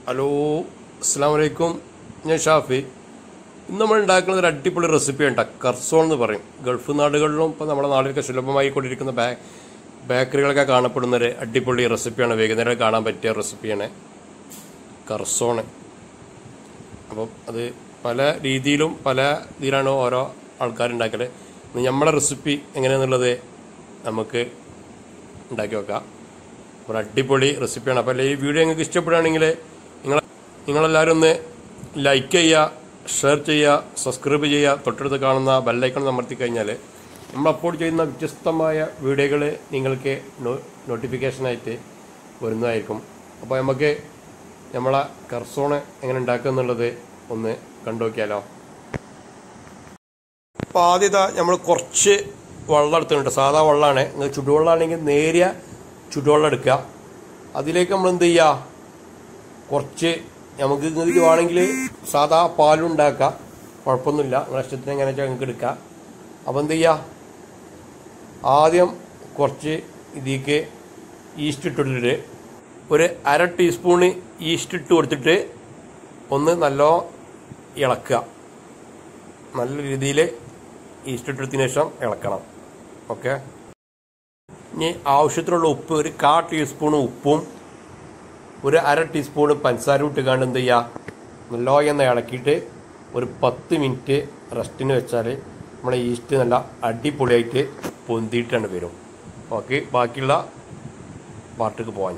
hello അസ്സാം വലൈക്കും ഞാൻ ഷാഫി ഇന്ന് നമ്മൾ ഉണ്ടാക്കുന്നത് ഒരു അടിപൊളി റെസിപ്പി ഉണ്ട് കർസോൺ എന്ന് പറയും ഗൾഫ് നാടുകളിലും ഇപ്പോൾ നമ്മുടെ നാട്ടിലൊക്കെ സുലഭമായി കൊണ്ടിരിക്കുന്ന ബാ ബേക്കറികളൊക്കെ കാണപ്പെടുന്ന ഒരു അടിപൊളി റെസിപ്പിയാണ് വൈകുന്നേരം കാണാൻ പറ്റിയ റെസിപ്പിയാണ് കർസോണ് അപ്പം അത് പല രീതിയിലും പല ഇതിലാണ് ഓരോ ആൾക്കാരുണ്ടാക്കൽ നമ്മളെ റെസിപ്പി എങ്ങനെയാണെന്നുള്ളത് നമുക്ക് ഉണ്ടാക്കി വെക്കാം ഒരു അടിപൊളി റെസിപ്പിയാണ് അപ്പോൾ ഈ വീഡിയോ നിങ്ങൾക്ക് ഇഷ്ടപ്പെടുകയാണെങ്കിൽ നിങ്ങൾ നിങ്ങളെല്ലാവരും ഒന്ന് ലൈക്ക് ചെയ്യുക ഷെയർ ചെയ്യുക സബ്സ്ക്രൈബ് ചെയ്യുക തൊട്ടടുത്ത് കാണുന്ന ബെല്ലൈക്കൺ അമർത്തി കഴിഞ്ഞാൽ നമ്മൾ അപ്ലോഡ് ചെയ്യുന്ന വ്യത്യസ്തമായ വീഡിയോകൾ നിങ്ങൾക്ക് നോ നോട്ടിഫിക്കേഷനായിട്ട് വരുന്നതായിരിക്കും അപ്പോൾ നമുക്ക് നമ്മളെ കർസോണ് എങ്ങനെ ഉണ്ടാക്കുക എന്നുള്ളത് ഒന്ന് കണ്ടു നോക്കിയാലോ അപ്പോൾ ആദ്യത നമ്മൾ കുറച്ച് വെള്ളം എടുത്തിട്ടുണ്ട് സാധാ വെള്ളമാണ് നിങ്ങൾ ചുടുവെള്ളമാണെങ്കിൽ നേരിയ ചുടുവെള്ളം എടുക്കുക അതിലേക്ക് നമ്മൾ എന്ത് ചെയ്യുക കുറച്ച് നമുക്ക് നിങ്ങൾക്ക് വേണമെങ്കിൽ സാധാ പാലും ഉണ്ടാക്കാം കുഴപ്പമൊന്നുമില്ല നിങ്ങളുടെ ഇഷ്ടത്തിന് എങ്ങനെ വെച്ചാൽ നിങ്ങൾക്ക് എടുക്കാം അപ്പോൾ എന്ത് ചെയ്യുക ആദ്യം കുറച്ച് ഇതിലേക്ക് ഈസ്റ്റ് ഇട്ടിട്ടിട്ട് ഒരു അര ടീസ്പൂണ് ഈസ്റ്റ് ഇട്ട് കൊടുത്തിട്ട് ഒന്ന് നല്ലോ ഇളക്കുക നല്ല രീതിയിൽ ഈസ്റ്റ് ഇട്ടതിന് ശേഷം ഇളക്കണം ഓക്കെ ഇനി ആവശ്യത്തിനുള്ള ഉപ്പ് ഒരു കാ ടീസ്പൂൺ ഉപ്പും ഒരു അര ടീസ്പൂൺ പഞ്ചസാര ഇട്ടുകാണ്ട് എന്ത് ചെയ്യുക നല്ലോ എന്ന് ഇളക്കിയിട്ട് ഒരു പത്ത് മിനിറ്റ് റെസ്റ്റിന് വെച്ചാൽ നമ്മളെ ഈസ്റ്റ് നല്ല അടിപൊളിയായിട്ട് പൊന്തിയിട്ടാണ് വരും ഓക്കെ ബാക്കിയുള്ള പാർട്ടിക്ക് പോകാൻ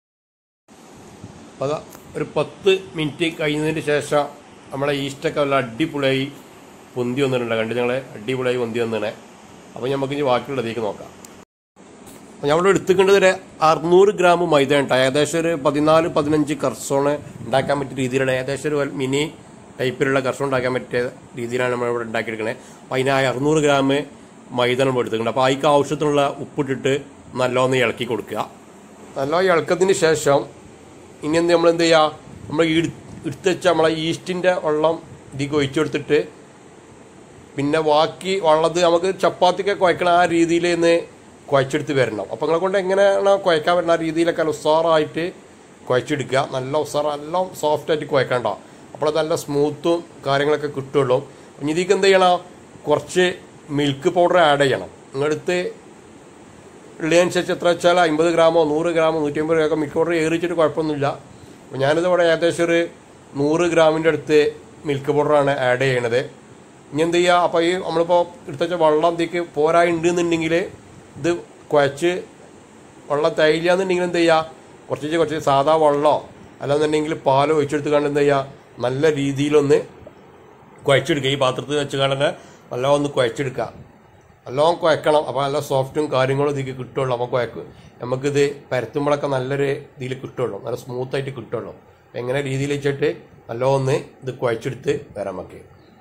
അപ്പോൾ അതാ ഒരു പത്ത് മിനിറ്റ് കഴിയുന്നതിന് ശേഷം നമ്മളെ ഈസ്റ്റൊക്കെ നല്ല അടിപൊളിയായി പൊന്തി വന്നിട്ടുണ്ട് കണ്ട് ഞങ്ങളെ അടിപൊളിയായി പൊന്തി വന്നിനെ അപ്പോൾ നമുക്ക് ഇനി ബാക്കിയുള്ളതേക്ക് നോക്കാം അപ്പോൾ ഞമ്മൾ എടുത്തിക്കേണ്ടത് ഒരു അറുന്നൂറ് ഗ്രാം മൈദ ഉണ്ട് ഏകദേശം ഒരു പതിനാല് പതിനഞ്ച് കർസോണ് ഉണ്ടാക്കാൻ പറ്റിയ രീതിയിലുള്ള ഏകദേശം ഒരു മിനി ടൈപ്പിലുള്ള കർസോൺ ഉണ്ടാക്കാൻ പറ്റിയ രീതിയിലാണ് നമ്മൾ ഇവിടെ ഉണ്ടാക്കിയെടുക്കുന്നത് അപ്പോൾ അതിനായി അറുന്നൂറ് ഗ്രാം മൈദ നമ്മൾ എടുത്തിട്ടുണ്ട് അപ്പോൾ അതിക്ക് ആവശ്യത്തിനുള്ള ഉപ്പിട്ടിട്ട് നല്ലോണം ഇളക്കി കൊടുക്കുക നല്ലോണം ഇളക്കത്തിന് ശേഷം ഇനി എന്ത് നമ്മൾ എന്ത് ചെയ്യുക നമ്മൾ എടുത്ത് വെച്ച നമ്മളെ ഈസ്റ്റിൻ്റെ വെള്ളം ഇതിലേക്ക് ഒഴിച്ചു കൊടുത്തിട്ട് പിന്നെ ബാക്കി ഉള്ളത് നമുക്ക് ചപ്പാത്തിക്ക് കുഴക്കണ ആ രീതിയിൽ നിന്ന് കുഴച്ചെടുത്ത് വരണം അപ്പോൾ നിങ്ങളെ കൊണ്ട് എങ്ങനെയാണ് കുഴക്കാൻ പറ്റുന്ന ആ രീതിയിലൊക്കെ നല്ല ഉസാറായിട്ട് കുഴച്ചെടുക്കുക നല്ല ഉസാർ നല്ല സോഫ്റ്റായിട്ട് കുഴക്കണ്ട അപ്പോൾ അത് നല്ല സ്മൂത്തും കാര്യങ്ങളൊക്കെ കിട്ടുള്ളൂ ഇനി ഇതിലേക്ക് എന്ത് ചെയ്യണം കുറച്ച് മിൽക്ക് പൗഡർ ആഡ് ചെയ്യണം നിങ്ങളടുത്ത് ഉള്ളതനുസരിച്ച് എത്ര വെച്ചാൽ അമ്പത് ഗ്രാമോ നൂറ് ഗ്രാമോ നൂറ്റി അമ്പത് ഗ്രാമോ മിൽക്ക് പൗഡർ ഏറിച്ചിട്ട് കുഴപ്പമൊന്നുമില്ല അപ്പോൾ ഞാനിത് ഇവിടെ ഏകദേശം ഒരു നൂറ് ഗ്രാമിൻ്റെ അടുത്ത് മിൽക്ക് പൗഡറാണ് ആഡ് ചെയ്യണത് ഇനി എന്ത് ചെയ്യുക അപ്പോൾ ഈ നമ്മളിപ്പോൾ എടുത്ത വെള്ളം എന്തൊക്കെ പോരായുണ്ട് എന്നുണ്ടെങ്കിൽ ഇത് കുഴച്ച് വെള്ളം തൈല എന്നുണ്ടെങ്കിൽ എന്ത് ചെയ്യുക കുറച്ച് കുറച്ച് സാധാ വെള്ളമോ അല്ലാന്നുണ്ടെങ്കിൽ പാലോ ഒഴിച്ചെടുത്ത് കണ്ട് എന്ത് ചെയ്യുക നല്ല രീതിയിലൊന്ന് കുഴച്ചെടുക്കുക ഈ പാത്രത്തിൽ വെച്ച് കണ്ട് നല്ല ഒന്ന് കുഴച്ചെടുക്കുക നല്ലോണം കുഴക്കണം അപ്പോൾ നല്ല സോഫ്റ്റും കാര്യങ്ങളും ഇതിലേക്ക് കിട്ടുള്ളൂ അപ്പോൾ കുഴക്ക് നമുക്കിത് പരത്തുമ്പോഴൊക്കെ നല്ലൊരു ഇതിൽ കിട്ടുള്ളൂ നല്ല സ്മൂത്തായിട്ട് കിട്ടുള്ളൂ എങ്ങനെ രീതിയിൽ വെച്ചിട്ട് നല്ലോണം ഒന്ന് ഇത് കുഴച്ചെടുത്ത് വരാൻ നമുക്ക്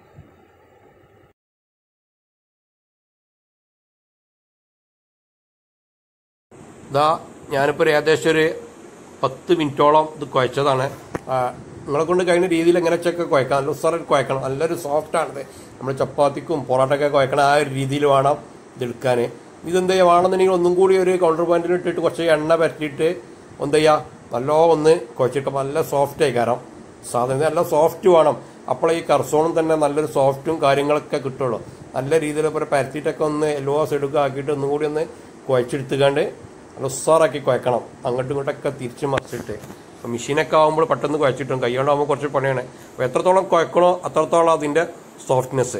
ഇതാ ഞാനിപ്പോൾ ഒരു ഏകദേശം ഒരു പത്ത് മിനിറ്റോളം ഇത് കുഴച്ചതാണ് നിങ്ങളെ കൊണ്ട് കഴിയുന്ന രീതിയിൽ എങ്ങനെ വെച്ചൊക്കെ കുഴക്കാം നല്ല ഉസാറായിട്ട് കുഴക്കണം നല്ലൊരു സോഫ്റ്റാണിത് നമ്മൾ ചപ്പാത്തിക്കും പൊറോട്ടയൊക്കെ കുഴക്കണ ആ ഒരു രീതിയിൽ വേണം ഇത് എടുക്കാൻ ഇതെന്ത് ചെയ്യുക വേണമെന്നുണ്ടെങ്കിൽ ഒന്നും കൂടി ഒരു കൗണ്ടർ പോയിന്റിൽ ഇട്ടിട്ട് കുറച്ച് എണ്ണ പരത്തിയിട്ട് എന്ത് ചെയ്യുക നല്ലോ ഒന്ന് കുഴച്ചിട്ട് നല്ല സോഫ്റ്റ് ആയി കാരണം സാധനം നല്ല സോഫ്റ്റ് വേണം അപ്പോൾ ഈ കർസോണും തന്നെ നല്ലൊരു സോഫ്റ്റും കാര്യങ്ങളൊക്കെ കിട്ടുള്ളൂ നല്ല രീതിയിൽ ഇപ്പോൾ പരത്തിയിട്ടൊക്കെ ഒന്ന് എല്ലോ സൈഡൊക്കെ ആക്കിയിട്ട് ഒന്നും കൂടി ഒന്ന് കുഴച്ചെടുത്തുകൊണ്ട് നല്ല ഉസാറാക്കി കുഴക്കണം അങ്ങോട്ടും ഇങ്ങോട്ടൊക്കെ തിരിച്ച് മറിച്ചിട്ട് അപ്പോൾ മെഷീനൊക്കെ ആകുമ്പോൾ പെട്ടെന്ന് കുഴച്ചിട്ടും കൈകൊണ്ടാകുമ്പോൾ കുറച്ച് പണിയാണ് അപ്പോൾ എത്രത്തോളം കുഴക്കണോ അത്രത്തോളം അതിൻ്റെ സോഫ്റ്റ്നെസ്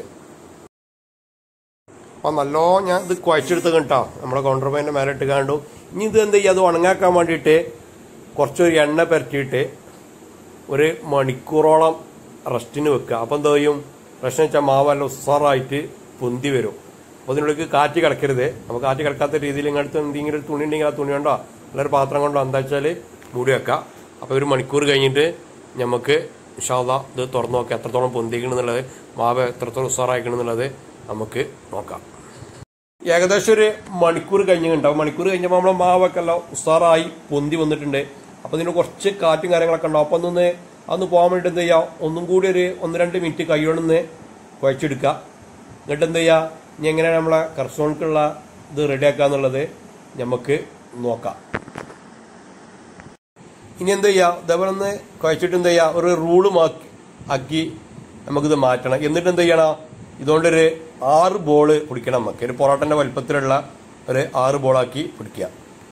അപ്പോൾ നല്ലോ ഞാൻ ഇത് കുഴച്ചെടുത്ത് കേട്ടോ നമ്മുടെ കൗണ്ടർ പോയിൻ്റെ മേലെ ഇട്ട് കണ്ടു ഇനി ഇത് എന്ത് ചെയ്യുക അത് ഉണങ്ങാക്കാൻ വേണ്ടിയിട്ട് കുറച്ചൊരു എണ്ണ പരത്തിയിട്ട് ഒരു മണിക്കൂറോളം റെസ്റ്റിന് വെക്കുക അപ്പം എന്താ ചെയ്യും റെസ്റ്റ് വെച്ചാൽ മാവല്ല ഉസാറായിട്ട് പൊന്തി വരും അപ്പോൾ അതിനുള്ളിലേക്ക് കാറ്റ് കിടക്കരുത് നമുക്ക് കാറ്റ് കിടക്കാത്ത രീതിയിൽ ഇങ്ങനത്തെ എന്തെങ്കിലും ഒരു തുണി ഉണ്ടെങ്കിൽ ആ തുണി കൊണ്ടോ നല്ലൊരു പാത്രം കൊണ്ടോ എന്താ വെച്ചാൽ മൂടി വെക്കാം അപ്പോൾ ഒരു മണിക്കൂർ കഴിഞ്ഞിട്ട് നമുക്ക് ഇഷാദ ഇത് തുറന്നു നോക്കാം എത്രത്തോളം പൊന്തിക്കണമെന്നുള്ളത് മാവ് എത്രത്തോളം ഉസാറായിക്കണമെന്നുള്ളത് നമുക്ക് നോക്കാം ഏകദേശം ഒരു മണിക്കൂർ കഴിഞ്ഞിട്ടുണ്ടാവും മണിക്കൂർ കഴിഞ്ഞപ്പോൾ നമ്മളെ മാവൊക്കെ എല്ലാം ഉസാറായി പൊന്തി വന്നിട്ടുണ്ട് അപ്പോൾ ഇതിന് കുറച്ച് കാറ്റും കാര്യങ്ങളൊക്കെ ഉണ്ടാവും അപ്പോൾ അതൊന്ന് അന്ന് പോകാൻ വേണ്ടി എന്ത് ചെയ്യാം ഒന്നും കൂടി ഒരു ഒന്ന് രണ്ട് മിനിറ്റ് കൈകൊണ്ടൊന്ന് കുഴച്ചെടുക്കുക എന്നിട്ട് എന്ത് ചെയ്യുക ഇനി എങ്ങനെയാണ് നമ്മളെ കർസോൺക്കുള്ള ഇത് റെഡിയാക്കുക എന്നുള്ളത് നമുക്ക് നോക്കാം ഇനി എന്ത് ചെയ്യാം ഇതേപോലെ ഒന്ന് കുഴച്ചിട്ട് എന്ത് ചെയ്യാം ഒരു റൂള് മാക്കി ആക്കി നമുക്കിത് മാറ്റണം എന്നിട്ട് എന്ത് ചെയ്യണം ഇതുകൊണ്ടൊരു ആറ് ബോള് പിടിക്കണം നമുക്ക് ഒരു പൊറോട്ടന്റെ വലുപ്പത്തിലുള്ള ഒരു ആറ് ബോളാക്കി പിടിക്കുക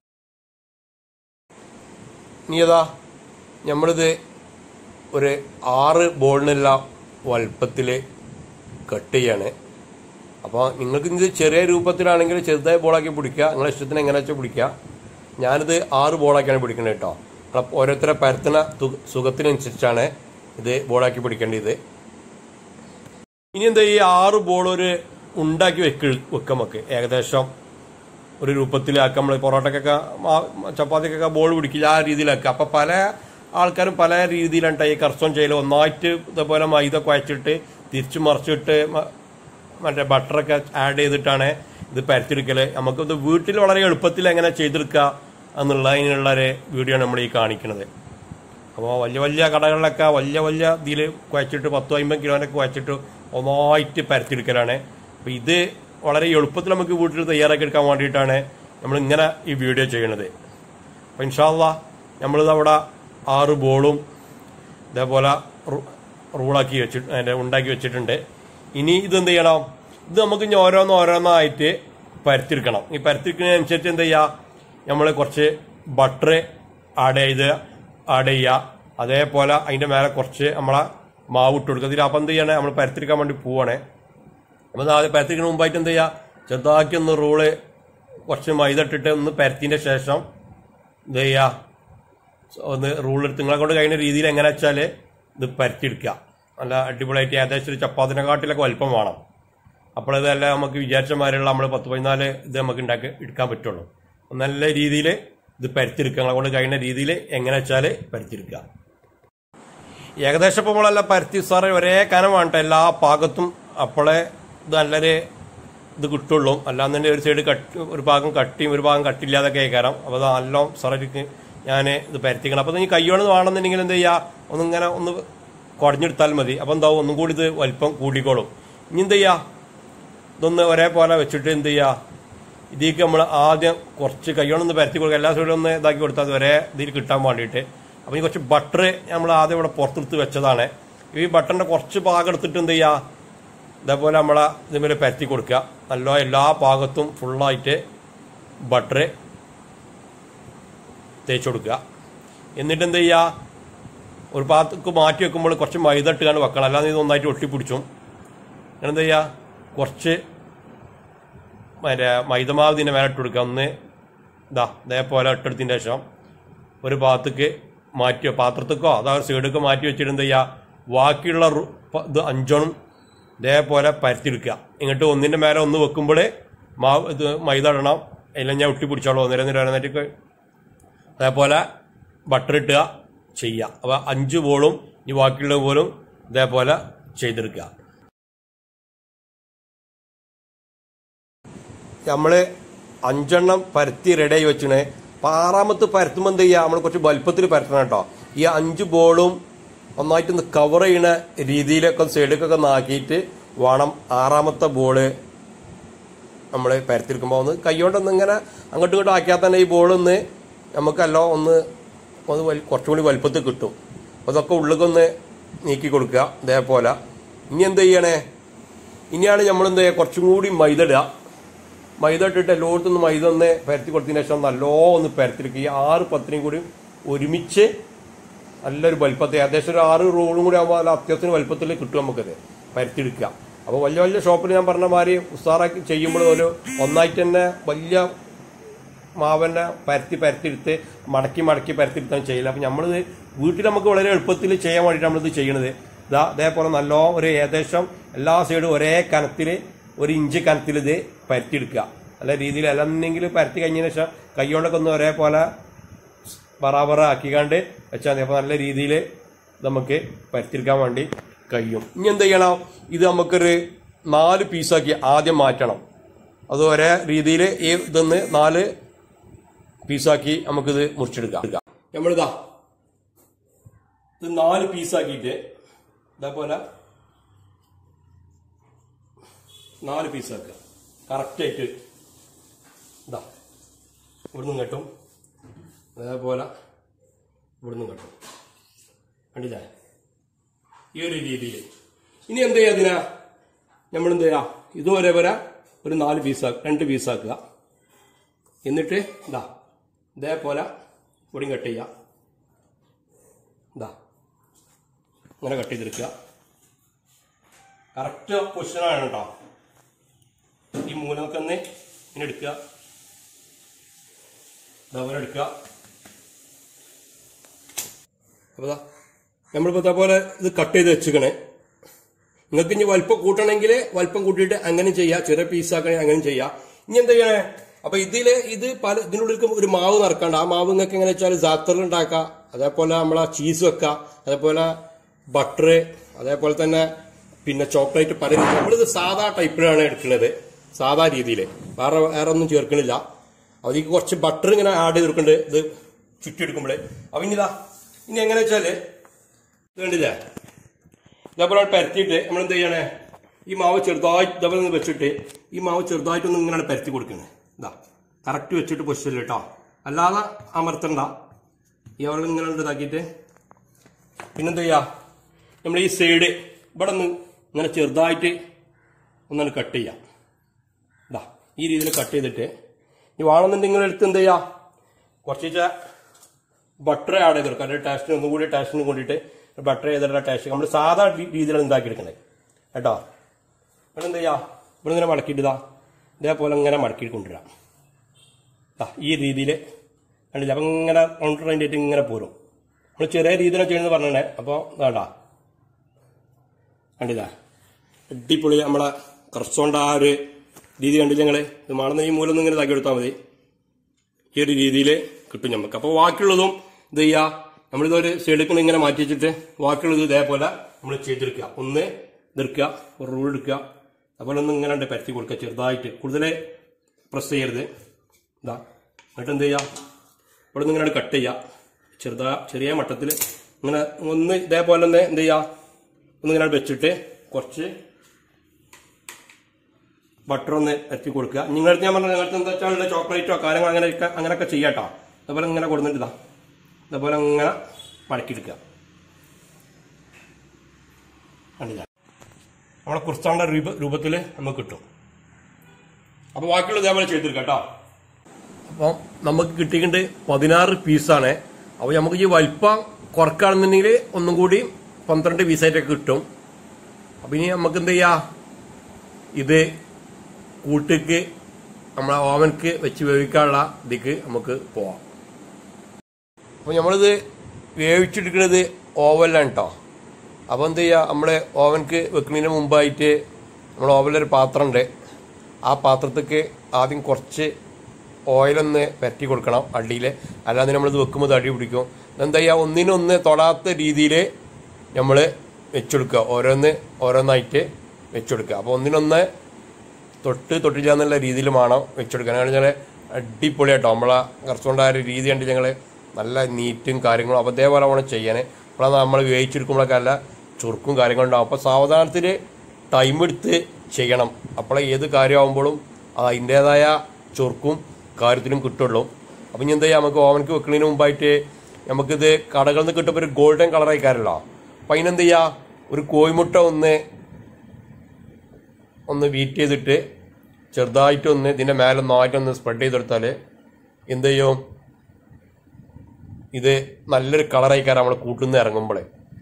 ഇനി ഏതാ നമ്മളിത് ഒരു ആറ് ബോളിനുള്ള വലുപ്പത്തിൽ കട്ട് ചെയ്യാണ് അപ്പോൾ നിങ്ങൾക്ക് ഇത് ചെറിയ രൂപത്തിലാണെങ്കിൽ ചെറുതായി ബോളാക്കി പിടിക്കുക നിങ്ങളെ ഇഷ്ടത്തിന് എങ്ങനെ വെച്ചാൽ പിടിക്കുക ഞാനിത് ആറ് ബോളാക്കിയാണ് പിടിക്കേണ്ടത് കേട്ടോ അപ്പോൾ ഓരോരുത്തരെ പരത്തുന്ന തു- സുഖത്തിനനുസരിച്ചാണ് ഇത് ബോളാക്കി പിടിക്കേണ്ടത് ഇനി എന്താ ഈ ആറ് ബോൾ ഒരു ഉണ്ടാക്കി വെക്ക് വെക്കാം നമുക്ക് ഏകദേശം ഒരു രൂപത്തിലാക്കാം നമ്മൾ പൊറോട്ടക്കൊക്കെ മാ- ചപ്പാത്തിക്കൊക്കെ ബോൾ പിടിക്കില്ല ആ രീതിയിലാക്കുക അപ്പൊ പല ആൾക്കാരും പല രീതിയിലാണ് ഈ കർസോൺ ചെയ്യല് ഒന്നായിട്ട് ഇതേപോലെ മൈദ കുഴച്ചിട്ട് തിരിച്ചു മറിച്ചിട്ട് മ- മറ്റേ ബട്ടറൊക്കെ ആഡ് ചെയ്തിട്ടാണ് ഇത് പരത്തിയെടുക്കല് നമുക്കിത് വീട്ടിൽ വളരെ എളുപ്പത്തിൽ എങ്ങനെ ചെയ്തെടുക്കുക എന്നുള്ള അതിനുള്ള ഒരു വീഡിയോ ആണ് നമ്മൾ ഈ കാണിക്കുന്നത് അപ്പോൾ വലിയ വലിയ കടകളിലൊക്കെ വലിയ വലിയ ഇതിൽ കുഴച്ചിട്ട് പത്തോ അമ്പത് കിലോനൊക്കെ കുഴച്ചിട്ട് ഒന്നായിട്ട് പരത്തിയെടുക്കലാണ് അപ്പോൾ ഇത് വളരെ എളുപ്പത്തിൽ നമുക്ക് വീട്ടിൽ തയ്യാറാക്കി എടുക്കാൻ വേണ്ടിയിട്ടാണ് നമ്മൾ ഇങ്ങനെ ഈ വീഡിയോ ചെയ്യണത് അപ്പോൾ ഇൻഷാല്ല നമ്മളിത് അവിടെ ആറ് ബോളും ഇതേപോലെ റു- റൂളാക്കി വെച്ചിട്ട് അതിൻ്റെ ഉണ്ടാക്കി വെച്ചിട്ടുണ്ട് ഇനി ഇതെന്ത് ചെയ്യണം ഇത് നമുക്ക് ഇനി ഓരോന്ന് ഓരോന്നായിട്ട് പരത്തിയെടുക്കണം ഈ പരത്തിരിക്കുന്നതിനനുസരിച്ച് എന്ത് ചെയ്യുക നമ്മൾ കുറച്ച് ബട്ടർ ആഡ് ചെയ്ത് ആഡ് ചെയ്യുക അതേപോലെ അതിൻ്റെ മേലെ കുറച്ച് നമ്മളെ മാവ് ഇട്ട് കൊടുക്കുക ഇതിൽ അപ്പം എന്ത് ചെയ്യണേ നമ്മൾ പരത്തിരിക്കാൻ വേണ്ടി പോവാണേ അപ്പോൾ ആദ്യം പരത്തിരിക്കുന്ന മുമ്പായിട്ട് എന്ത് ചെയ്യുക ചെറുതാക്കി ഒന്ന് റോള് കുറച്ച് മൈദ ഇട്ടിട്ട് ഒന്ന് പരത്തിൻ്റെ ശേഷം എന്ത് ചെയ്യുക ഒന്ന് റൂളെടുത്ത് നിങ്ങളെ കൊണ്ട് കഴിയുന്ന രീതിയിൽ എങ്ങനെ വെച്ചാൽ ഇത് പരത്തിയെടുക്കുക നല്ല അടിപൊളിയായിട്ട് ഏകദേശം ഒരു ചപ്പാത്തിനെക്കാട്ടിലൊക്കെ വലിപ്പം വേണം അപ്പോൾ ഇതെല്ലാം നമുക്ക് വിചാരിച്ച മാതിരിയുള്ള നമ്മൾ പത്ത് പതിനാല് ഇത് നമുക്ക് ഉണ്ടാക്കി എടുക്കാൻ പറ്റുള്ളൂ നല്ല രീതിയിൽ ഇത് പരത്തിയെടുക്കുക നിങ്ങളെ കൊണ്ട് കഴിയുന്ന രീതിയിൽ എങ്ങനെ വെച്ചാൽ പരത്തിയെടുക്കുക ഏകദേശം ഇപ്പോൾ നമ്മളെല്ലാം പരത്തി സാറ് ഒരേ കനം വേണ്ട എല്ലാ ഭാഗത്തും അപ്പോളെ ഇത് നല്ലൊരു ഇത് കിട്ടുള്ളൂ അല്ലാന്നെ ഒരു സൈഡ് കട്ട് ഒരു ഭാഗം കട്ടിയും ഒരു ഭാഗം കട്ടില്ലാതൊക്കെ കയറാം അപ്പോൾ അത് നല്ല സാറേക്ക് ഞാൻ ഇത് പരത്തിക്കണം അപ്പോൾ ഈ കയ്യോണ്ട് വേണമെന്നുണ്ടെങ്കിൽ എന്ത് ചെയ്യുക ഒന്നിങ്ങനെ ഒന്ന് കുടഞ്ഞെടുത്താൽ മതി അപ്പോൾ എന്താവും ഒന്നും കൂടി ഇത് വലിപ്പം കൂടിക്കോളും ഇനി എന്ത് ചെയ്യുക ഇതൊന്ന് ഒരേപോലെ വെച്ചിട്ട് എന്ത് ചെയ്യുക ഇതിലേക്ക് നമ്മൾ ആദ്യം കുറച്ച് കൈകൊണ്ടൊന്ന് പരത്തി കൊടുക്കുക എല്ലാ സൈഡും ഒന്ന് ഇതാക്കി കൊടുത്താൽ അത് ഒരേ ഇതിൽ കിട്ടാൻ വേണ്ടിയിട്ട് അപ്പോൾ ഈ കുറച്ച് ബട്ടർ നമ്മൾ ആദ്യം ഇവിടെ പുറത്തെടുത്ത് വെച്ചതാണ് ഈ ബട്ടറിന്റെ കുറച്ച് ഭാഗം എടുത്തിട്ട് എന്ത് ചെയ്യുക ഇതേപോലെ നമ്മളെ ഇതുപോലെ പരത്തി കൊടുക്കുക നല്ല എല്ലാ ഭാഗത്തും ഫുള്ളായിട്ട് ബട്ടർ തേച്ച് കൊടുക്കുക എന്നിട്ട് എന്ത് ചെയ്യുക ഒരു ഭാഗത്തേക്ക് മാറ്റി വെക്കുമ്പോൾ കുറച്ച് മൈദ ഇട്ടുകൊണ്ട് വെക്കണം അല്ലാതെ ഇത് ഒന്നായിട്ട് ഒട്ടിപ്പിടിച്ചും അങ്ങനെ എന്ത് ചെയ്യുക കുറച്ച് മറ്റേ മൈദമാവ് ഇതിൻ്റെ മേലെ ഇട്ട് കൊടുക്കുക ഒന്ന് ഇതാ ഇതേപോലെ ഇട്ടെടുത്തതിന് ശേഷം ഒരു ഭാഗത്തേക്ക് മാറ്റി പാത്രത്തേക്കോ അതാ ഒരു സൈഡൊക്കെ മാറ്റി വെച്ചിട്ട് എന്ത് ചെയ്യുക ബാക്കിയുള്ള റു- പ- ഇത് അഞ്ചോണം ഇതേപോലെ പരത്തിയെടുക്കുക ഇങ്ങോട്ട് ഒന്നിൻ്റെ മേലെ ഒന്ന് വെക്കുമ്പോൾ മാവ് ഇത് മൈദ ഇടണം എല്ലാം ഞാൻ ഒട്ടി പിടിച്ചോളൂ ഒന്നര നിര നേരത്തേക്ക് അതേപോലെ ബട്ടർ ഇട്ടുക ചെയ്യുക അപ്പോൾ അഞ്ച് ബോളും ഈ ബാക്കിയുള്ള ബോളും ഇതേപോലെ ചെയ്തെടുക്കുക നമ്മള് അഞ്ചെണ്ണം പരത്തി റെഡിയായി വെച്ചിണ് അപ്പൊ ആറാമത്തെ പരത്തുമ്പോൾ എന്ത് ചെയ്യുക നമ്മൾ കുറച്ച് വലുപ്പത്തിൽ പരത്തണം കേട്ടോ ഈ അഞ്ച് ബോളും ഒന്നായിട്ട് ഒന്ന് കവർ ചെയ്യണ രീതിയിലൊക്കെ സൈഡിലേക്കൊക്കെ ഒന്ന് ആക്കിയിട്ട് വേണം ആറാമത്തെ ബോള് നമ്മൾ പരത്തിരിക്കുമ്പോൾ ഒന്ന് കൈകൊണ്ടൊന്ന് ഇങ്ങനെ അങ്ങോട്ടും ഇങ്ങോട്ടും ആക്കിയാൽ തന്നെ ഈ ബോളൊന്ന് നമുക്കല്ലോ ഒന്ന് ഒന്ന് വൽ- കുറച്ചും കൂടി വലുപ്പത്തിൽ കിട്ടും അപ്പോൾ അതൊക്കെ ഉള്ളിക്കൊന്ന് നീക്കി കൊടുക്കുക ഇതേപോലെ ഇനി എന്ത് ചെയ്യണേ ഇനിയാണ് നമ്മൾ എന്ത് ചെയ്യുക കുറച്ചും കൂടി മൈദ ഇടുക മൈദ ഇട്ടിട്ട് എല്ലായിടത്തും ഒന്ന് മൈദ ഒന്ന് പരത്തി കൊടുത്തതിന് ശേഷം നല്ലോ ഒന്ന് പരത്തിരിക്കുക ഈ ആറ് പത്തിനും കൂടി ഒരുമിച്ച് നല്ലൊരു വലുപ്പത്തിൽ ഏകദേശം ഒരു ആറ് റോളും കൂടി ആകുമ്പോൾ നല്ല അത്യാവശ്യം വലുപ്പത്തിൽ കിട്ടും നമുക്കത് പരത്തിയെടുക്കുക അപ്പോൾ വലിയ വലിയ ഷോപ്പിൽ ഞാൻ പറഞ്ഞ മാതിരി ഉസ്താറാക്കി ചെയ്യുമ്പോൾ ഒരു ഒന്നായിട്ട് തന്നെ വലിയ മാവന്നെ പരത്തി പരത്തിയെടുത്ത് മടക്കി മടക്കി പരത്തിയെടുത്താണ് ചെയ്യില്ല അപ്പം നമ്മളിത് വീട്ടിൽ നമുക്ക് വളരെ എളുപ്പത്തിൽ ചെയ്യാൻ വേണ്ടിയിട്ട് നമ്മളിത് ചെയ്യണത് ഇതാ അതേപോലെ നല്ലോ ഒരു ഏകദേശം എല്ലാ സൈഡും ഒരേ കനത്തിൽ ഒരു ഇഞ്ച് കനത്തിൽ ഇത് പരത്തിയെടുക്കുക നല്ല രീതിയിൽ അല്ലെന്നെങ്കിൽ പരത്തി കഴിഞ്ഞതിന് ശേഷം കൈകൊണ്ടൊക്കെ ഒന്ന് ഒരേപോലെ ബറാബറ ആക്കിക്കാണ്ട് വെച്ചാൽ മതി അപ്പോൾ നല്ല രീതിയിൽ നമുക്ക് പരത്തിയെടുക്കാൻ വേണ്ടി കഴിയും ഇനി എന്ത് ചെയ്യണം ഇത് നമുക്കൊരു നാല് പീസാക്കി ആദ്യം മാറ്റണം അത് ഒരേ രീതിയിൽ ഈ ഇതൊന്ന് നാല് പീസാക്കി നമുക്കിത് മുറിച്ചെടുക്കാം നമ്മളിതാ ഇത് നാല് പീസാക്കിയിട്ട് ഇതേപോലെ നാല് പീസാക്കുക കറക്റ്റായിട്ട് ഇതാ ഇവിടുന്ന് കേട്ടും അതേപോലെ ഇവിടുന്ന് കട്ടും കണ്ടില്ലേ ഈ ഒരു രീതിയിൽ ഇനി എന്ത് ചെയ്യാ അതിനാ നമ്മൾ എന്ത് ചെയ്യാ ഇതുവരെ വരെ ഒരു നാല് പീസ് രണ്ട് പീസാക്കുക എന്നിട്ട് ഇതാ ഇതേപോലെ പൊടിയും കട്ട് ചെയ്യുക ഇതാ ഇങ്ങനെ കട്ട് ചെയ്തെടുക്കുക കറക്റ്റ് പൊസിഷനാണ് കേട്ടോ ഈ മൂലമൊക്കെ ഒന്ന് ഇങ്ങനെ എടുക്കുക ഇതേപോലെ എടുക്കുക അപ്പോൾ ഇതാ നമ്മളിപ്പോൾ ഇതേപോലെ ഇത് കട്ട് ചെയ്ത് വെച്ചിക്കണേ നിങ്ങൾക്ക് ഇനി വലിപ്പം കൂട്ടണമെങ്കിൽ വലിപ്പം കൂട്ടിയിട്ട് അങ്ങനെ ചെയ്യാം ചെറിയ പീസാക്കണേ അങ്ങനെ ചെയ്യാം ഇനി എന്താ ചെയ്യണേ അപ്പൊ ഇതില് ഇത് പല ഇതിനുള്ളിൽ ഒരു മാവ് നിറക്കണ്ട ആ മാവ് നിങ്ങൾക്ക് എങ്ങനെ വെച്ചാൽ ജാത്തറിൽ ഉണ്ടാക്കാം അതേപോലെ നമ്മളെ ചീസ് വെക്കാം അതേപോലെ ബട്ടർ അതേപോലെ തന്നെ പിന്നെ ചോക്ലേറ്റ് പല രീതി നമ്മളിത് സാധാ ടൈപ്പിലാണ് എടുക്കുന്നത് സാധാ രീതിയിൽ വേറെ വേറെ ഒന്നും ചേർക്കണില്ല അതിലേക്ക് കുറച്ച് ബട്ടർ ഇങ്ങനെ ആഡ് ചെയ്ത് കൊടുക്കുന്നുണ്ട് ഇത് ചുറ്റിയെടുക്കുമ്പോഴേ അപ്പൊ ഇനി ഇതാ ഇനി എങ്ങനെ വെച്ചാല് ഇത് കണ്ടില്ലേ ഇതേപോലെ പരത്തിയിട്ട് നമ്മൾ എന്ത് ചെയ്യണേ ഈ മാവ് ചെറുതായിട്ട് ഇതേപോലെ ഒന്ന് വെച്ചിട്ട് ഈ മാവ് ചെറുതായിട്ടൊന്ന് ഇങ്ങനെ പരത്തി കൊടുക്കണേ ഇതാ കറക്റ്റ് വെച്ചിട്ട് പൊസിഷനിൽ കേട്ടോ അല്ലാതെ അമർത്തണ്ട ഈ അവിടെ ഇങ്ങനെ ഇതാക്കിയിട്ട് പിന്നെന്ത് ചെയ്യാ നമ്മൾ ഈ സൈഡ് ഇവിടെ നിന്ന് ഇങ്ങനെ ചെറുതായിട്ട് ഒന്നാണ് കട്ട് ചെയ്യാം ഇതാ ഈ രീതിയിൽ കട്ട് ചെയ്തിട്ട് ഈ വേണമെന്നുണ്ടെങ്കിൽ എടുത്ത് എന്ത് ചെയ്യാ കുറച്ച് ബട്ടർ ആഡ് ചെയ്ത് കൊടുക്കാം അതിന്റെ ടേസ്റ്റിന് ഒന്നും കൂടി ടേസ്റ്റിന് കൊണ്ടിട്ട് ബട്ടർ ചെയ്തിട്ടുള്ള ടേസ്റ്റ് നമ്മൾ സാധാ രീ- രീതിയിലാണ് ഉണ്ടാക്കി എടുക്കുന്നത് കേട്ടോ ഇവിടെ എന്ത് ചെയ്യാ ഇവിടെ ഇങ്ങനെ മടക്കിയിട്ട് ഇതാ ഇതേപോലെ ഇങ്ങനെ മടക്കി കൊണ്ടുവരാം ദാ ഈ രീതിയിൽ കണ്ടില്ല അപ്പം ഇങ്ങനെ കൗണ്ടർ ആയിട്ട് ഇങ്ങനെ പോരും നമ്മൾ ചെറിയ രീതിയിലാണ് ചെയ്യുന്നത് പറഞ്ഞേ അപ്പോൾ വേണ്ട കണ്ടില്ല അടിപൊളി നമ്മളെ കർച്ചോണ്ട ആ ഒരു രീതി കണ്ടില്ല ഞങ്ങൾ ഇത് മാണെന്ന് ഈ മൂലൊന്നും ഇങ്ങനെ ഇതാക്കി എടുത്താൽ മതി ഈ ഒരു രീതിയിൽ കിട്ടും നമുക്ക് അപ്പോൾ ബാക്കിയുള്ളതും ഇത് ചെയ്യുക നമ്മളിതൊരു സൈഡിൽ ഇങ്ങനെ മാറ്റി വെച്ചിട്ട് ബാക്കിയുള്ളത് ഇതേപോലെ നമ്മൾ ചെയ്തെടുക്കുക ഒന്ന് ഇതെടുക്കുക ഒരു റൂൾ എടുക്കുക അതുപോലെ ഒന്ന് ഇങ്ങനെ ഉണ്ട് പരത്തി കൊടുക്കുക ചെറുതായിട്ട് കൂടുതൽ പ്രസ് ചെയ്യരുത് ഇതാ എന്നിട്ട് എന്ത് ചെയ്യുക ഇവിടെ നിന്ന് ഇങ്ങനെ കട്ട് ചെയ്യുക ചെറുതാ ചെറിയ മട്ടത്തിൽ ഇങ്ങനെ ഒന്ന് ഇതേപോലെ തന്നെ എന്ത് ചെയ്യുക ഒന്ന് ഇങ്ങനെ വെച്ചിട്ട് കുറച്ച് ബട്ടർ ഒന്ന് എത്തി കൊടുക്കുക നിങ്ങളടുത്ത് ഞാൻ പറഞ്ഞ നിങ്ങളടുത്ത് എന്താ വെച്ചാൽ ചോക്ലേറ്റോ കാര്യങ്ങൾ അങ്ങനെയൊക്കെ അങ്ങനെയൊക്കെ ചെയ്യാട്ടോ അതുപോലെ ഇങ്ങനെ കൊടുത്തിട്ട് ഇതാ അതുപോലെ ഇങ്ങനെ മടക്കിയെടുക്കുക കണ്ടില്ല നമ്മളെ കുർത്താണ്ട രൂപ രൂപത്തിൽ നമുക്ക് കിട്ടും അപ്പോൾ ബാക്കിയുള്ള ഇതേപോലെ ചെയ്തെടുക്കാം കേട്ടോ അപ്പം നമുക്ക് കിട്ടിയിട്ടുണ്ട് പതിനാറ് പീസാണ് അപ്പോൾ നമുക്ക് ഈ വലിപ്പം കുറക്കുകയാണെന്നുണ്ടെങ്കിൽ ഒന്നും കൂടി പന്ത്രണ്ട് പീസായിട്ടൊക്കെ കിട്ടും അപ്പം ഇനി നമുക്ക് എന്ത് ചെയ്യാം ഇത് കൂട്ടിക്ക് നമ്മളെ ഓവൻക്ക് വെച്ച് വേവിക്കാനുള്ള ഇതിക്ക് നമുക്ക് പോവാം അപ്പോൾ നമ്മളിത് വേവിച്ചെടുക്കുന്നത് ഓവനിലാണ് കേട്ടോ അപ്പോൾ എന്ത് ചെയ്യുക നമ്മുടെ ഓവൻക്ക് വെക്കുന്നതിന് മുമ്പായിട്ട് നമ്മൾ ഓവനിലൊരു പാത്രമുണ്ട് ആ പാത്രത്തേക്ക് ആദ്യം കുറച്ച് ഓയിലൊന്ന് പരറ്റി കൊടുക്കണം അടിയിൽ അല്ലാതെ നമ്മളിത് വെക്കുമ്പോൾ ഇത് അടി പിടിക്കും എന്താ ചെയ്യുക ഒന്നിനൊന്ന് തൊടാത്ത രീതിയിൽ നമ്മൾ വെച്ചെടുക്കുക ഓരോന്ന് ഓരോന്നായിട്ട് വെച്ചെടുക്കുക അപ്പോൾ ഒന്നിനൊന്ന് തൊട്ട് തൊട്ടില്ല എന്നുള്ള രീതിയിൽ വേണം വെച്ചെടുക്കാൻ കാരണം വെച്ചാൽ അടിപൊളിയായിട്ടോ നമ്മളെ കുറച്ചുകൊണ്ട് ആ ഒരു രീതി കണ്ട് ഞങ്ങൾ നല്ല നീറ്റും കാര്യങ്ങളും അപ്പോൾ അതേപോലെ വേണം ചെയ്യാൻ അപ്പോഴാണ് നമ്മൾ വേവിച്ചെടുക്കുമ്പോഴൊക്കെ നല്ല ചുരുക്കും കാര്യങ്ങളും ഉണ്ടാവും അപ്പോൾ സാവധാനത്തിൽ ടൈം എടുത്ത് ചെയ്യണം അപ്പോൾ ഏത് കാര്യമാകുമ്പോഴും അതിൻ്റേതായ ചുരുക്കും കാര്യത്തിലും കിട്ടുള്ളൂ അപ്പം ഇനി എന്താ ചെയ്യുക നമുക്ക് ഓവനക്ക് വെക്കുന്നതിന് മുമ്പായിട്ട് നമുക്കിത് കടകളിൽ നിന്ന് കിട്ടുമ്പോൾ ഒരു ഗോൾഡൻ കളറായി കാര്യമല്ലോ അപ്പം അതിനെന്ത് ചെയ്യുക ഒരു കോഴിമുട്ട ഒന്ന് ഒന്ന് ബീറ്റ് ചെയ്തിട്ട് ചെറുതായിട്ടൊന്ന് ഇതിൻ്റെ മേലെ നന്നായിട്ടൊന്ന് സ്പ്രെഡ് ചെയ്തെടുത്താൽ എന്ത് ചെയ്യും ഇത് നല്ലൊരു കളറായിക്കാരം നമ്മൾ കൂട്ടുന്ന ഇറങ്ങുമ്പോൾ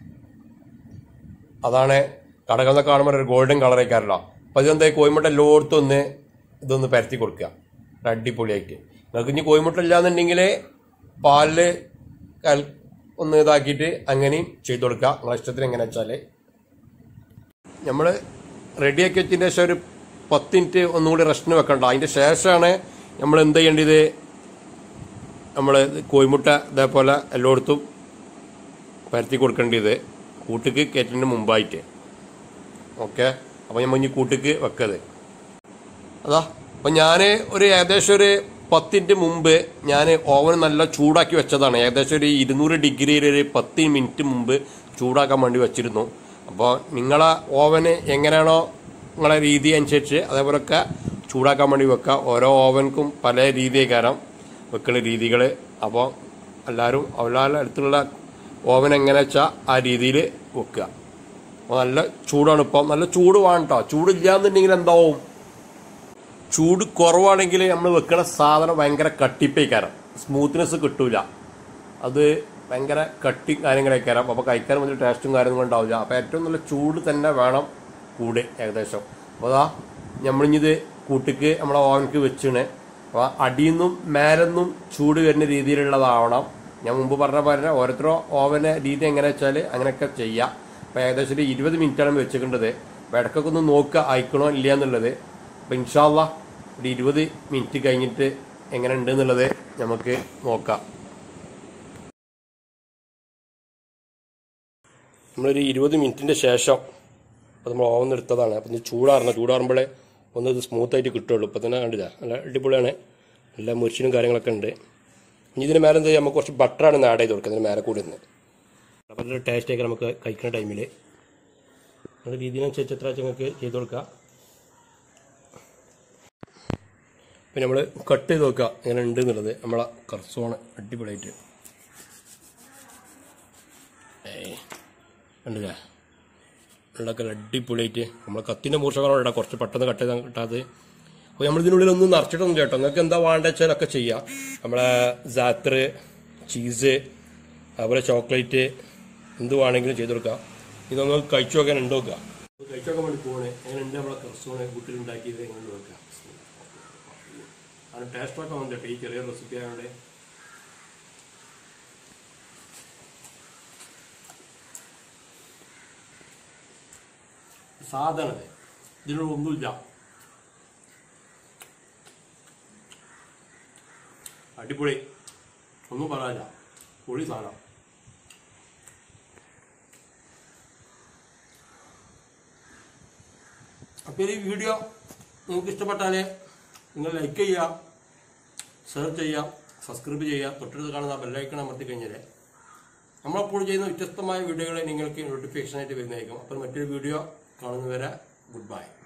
അതാണ് കടകളിൽ നിന്ന് കാണുമ്പോൾ ഒരു ഗോൾഡൻ കളറായിക്കാരല്ലോ അപ്പം ഇതെന്താ കോഴിമുട്ട എല്ലായിടത്തും ഒന്ന് ഇതൊന്ന് പരത്തി കൊടുക്കുക ഒരു അടിപൊളിയായിട്ട് നിങ്ങൾക്ക് ഇനി കോഴിമുട്ട ഇല്ലാന്നുണ്ടെങ്കിൽ പാലില് കൽ ഒന്ന് ഇതാക്കിയിട്ട് അങ്ങനെയും ചെയ്ത് കൊടുക്കുക നിങ്ങളെ ഇഷ്ടത്തിന് എങ്ങനെ വെച്ചാൽ നമ്മൾ റെഡിയാക്കി വെച്ചതിന് ശേഷം ഒരു പത്ത് മിനിറ്റ് ഒന്നുകൂടി റെസ്റ്റിന് വെക്കണ്ട അതിൻ്റെ ശേഷമാണ് നമ്മൾ എന്ത് ചെയ്യേണ്ടത് നമ്മൾ കോഴിമുട്ട ഇതേപോലെ എല്ലായിടത്തും പരത്തി കൊടുക്കേണ്ടത് കൂട്ടിക്ക് കയറ്റുന്നതിന് മുമ്പായിട്ട് ഓക്കെ അപ്പോൾ നമ്മൾ ഇനി കൂട്ടിക്ക് വെക്കത് അതാ അപ്പം ഞാൻ ഒരു ഏകദേശം ഒരു പത്തിൻ്റെ മുമ്പ് ഞാൻ ഓവൻ നല്ല ചൂടാക്കി വെച്ചതാണ് ഏകദേശം ഒരു ഇരുന്നൂറ് ഡിഗ്രിയിൽ ഒരു പത്ത് മിനിറ്റ് മുമ്പ് ചൂടാക്കാൻ വേണ്ടി വെച്ചിരുന്നു അപ്പോൾ നിങ്ങളെ ഓവന് എങ്ങനെയാണോ നിങ്ങളെ രീതി അനുസരിച്ച് അതേപോലൊക്കെ ചൂടാക്കാൻ വേണ്ടി വെക്കുക ഓരോ ഓവൻക്കും പല രീതിക്കാരം വെക്കുന്ന രീതികൾ അപ്പോൾ എല്ലാവരും അവരുടെ അടുത്തുള്ള ഓവൻ എങ്ങനെ വെച്ചാൽ ആ രീതിയിൽ വെക്കുക അപ്പോൾ നല്ല ചൂടാണ് ഇപ്പം നല്ല ചൂട് വേണം കേട്ടോ ചൂടില്ലാന്നുണ്ടെങ്കിൽ എന്താവും ചൂട് കുറവാണെങ്കിൽ നമ്മൾ വെക്കണ സാധനം ഭയങ്കര കട്ടിപ്പേക്കാരം സ്മൂത്ത്നെസ് കിട്ടൂല അത് ഭയങ്കര കട്ടി കാര്യങ്ങളൊക്കെ അപ്പോൾ കഴിക്കാൻ വലിയ ടേസ്റ്റും കാര്യങ്ങളും ഉണ്ടാവില്ല അപ്പോൾ ഏറ്റവും നല്ല ചൂട് തന്നെ വേണം കൂട് ഏകദേശം അപ്പോൾ അതാ നമ്മളിഞ്ഞിത് കൂട്ടിക്ക് നമ്മളെ ഓവൻക്ക് വെച്ചിണ് അപ്പോൾ അടിയിൽ നിന്നും മേലെന്നും ചൂട് വരുന്ന രീതിയിലുള്ളതാവണം ഞാൻ മുമ്പ് പറഞ്ഞ പോലെ ഓരോരുത്തരോ ഓവനെ രീതി എങ്ങനെ വെച്ചാൽ അങ്ങനെയൊക്കെ ചെയ്യാം അപ്പോൾ ഏകദേശം ഒരു ഇരുപത് മിനിറ്റാണ് വെച്ചിട്ടുണ്ടത് അപ്പോൾ ഇടയ്ക്കൊക്കെ ഒന്ന് നോക്കുക അയക്കണോ ഇല്ല എന്നുള്ളത് അപ്പോൾ ഇൻഷാല്ല ഒരു ഇരുപത് മിനിറ്റ് കഴിഞ്ഞിട്ട് എങ്ങനെ ഉണ്ട് എന്നുള്ളത് നമുക്ക് നോക്കാം നമ്മളൊരു ഇരുപത് മിനിറ്റിൻ്റെ ശേഷം അപ്പോൾ നമ്മൾ ഓവൻ എടുത്തതാണ് അപ്പം ഇത് ചൂടാറണം ചൂടാറുമ്പോഴേ ഒന്ന് ഇത് സ്മൂത്തായിട്ട് കിട്ടുള്ളൂ ഇപ്പം തന്നെ കണ്ടില്ല നല്ല അടിപൊളിയാണ് നല്ല മുരിച്ചിനും കാര്യങ്ങളൊക്കെ ഉണ്ട് ഇനി ഇതിന് മേലെ എന്താ ചെയ്യുക നമുക്ക് കുറച്ച് ബട്ടറാണ് ഒന്ന് ആഡ് ചെയ്ത് കൊടുക്കുക ഇതിന് മേലെ കൂടി നിന്ന് അപ്പോൾ നല്ല ടേസ്റ്റൊക്കെ നമുക്ക് കഴിക്കുന്ന ടൈമിൽ നമ്മുടെ രീതിയിനനുസരിച്ച് എത്ര നിങ്ങൾക്ക് ചെയ്ത് കൊടുക്കുക പിന്നെ നമ്മൾ കട്ട് ചെയ്ത് നോക്കുക എങ്ങനെ ഉണ്ട് എന്നുള്ളത് നമ്മളെ കർസോണ് അടിപൊളിയായിട്ട് ഏയ് കണ്ടില്ലേ വെള്ളമൊക്കെ അടിപൊളിയായിട്ട് നമ്മളെ കത്തിൻ്റെ മൂർച്ചകളോടെ ഇടാം കുറച്ച് പെട്ടെന്ന് കട്ട് ചെയ്താൽ കിട്ടാതെ അപ്പോൾ നമ്മൾ ഇതിനുള്ളിൽ ഒന്നും നിറച്ചിട്ടൊന്നും ചേട്ടോ നിങ്ങൾക്ക് എന്താ വേണ്ട വെച്ചാൽ ഒക്കെ ചെയ്യാം നമ്മളെ സാത്തർ ചീസ് അതുപോലെ ചോക്ലേറ്റ് എന്ത് വേണമെങ്കിലും ചെയ്ത് കൊടുക്കാം ഇതൊന്ന് കഴിച്ചു നോക്കാൻ ഉണ്ട് നോക്കുക കഴിച്ചു നോക്കാൻ വേണ്ടി പോകണേ എങ്ങനെ ഉണ്ട് നമ്മളെ കർസോണ് വീട്ടിലുണ്ടാക്കിയത് എങ്ങനെ നോക്കാം അത് ടേസ്റ്റ് ഒക്കെ വന്നിട്ട് ഈ ചെറിയ റെസിപ്പി ആയതുകൊണ്ട് സാധനത് ഇതിനുള്ള ഒന്നുമില്ല അടിപൊളി ഒന്നും പറയാനില്ല പൊളി സാധനം അപ്പോൾ ഈ വീഡിയോ നിങ്ങൾക്ക് ഇഷ്ടപ്പെട്ടാൽ നിങ്ങൾ ലൈക്ക് ചെയ്യുക ഷെയർ ചെയ്യുക സബ്സ്ക്രൈബ് ചെയ്യുക തൊട്ടടുത്ത് കാണുന്ന ബെല്ലൈക്കൺ അമർത്തി കഴിഞ്ഞാൽ നമ്മളപ്പോൾ ചെയ്യുന്ന വ്യത്യസ്തമായ വീഡിയോകൾ നിങ്ങൾക്ക് നോട്ടിഫിക്കേഷനായിട്ട് വരുന്നതായിരിക്കും അപ്പോൾ മറ്റൊരു വീഡിയോ കാണുന്നവരെ ഗുഡ് ബൈ